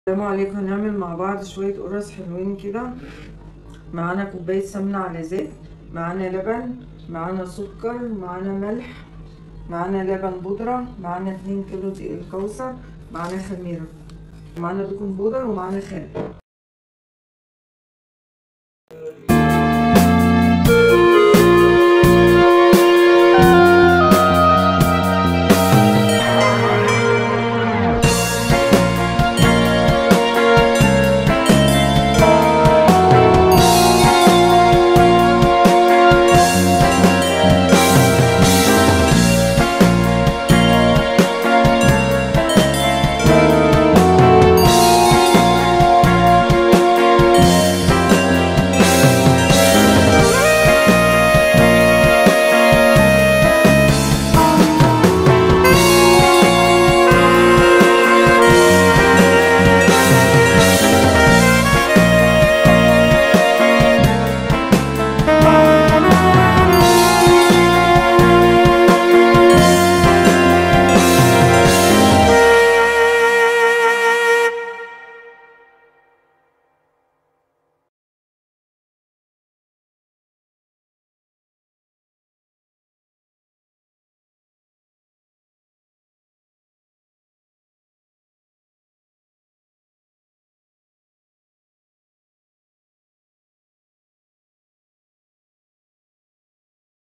السلام عليكم هنعمل مع بعض شوية قرص حلوين كده معانا كوباية سمنة على زيت معانا لبن معانا سكر معانا ملح معانا لبن بودرة معانا اتنين كيلو دقيق الكوثر معانا خميرة معانا بيكنج بودر ومعانا خل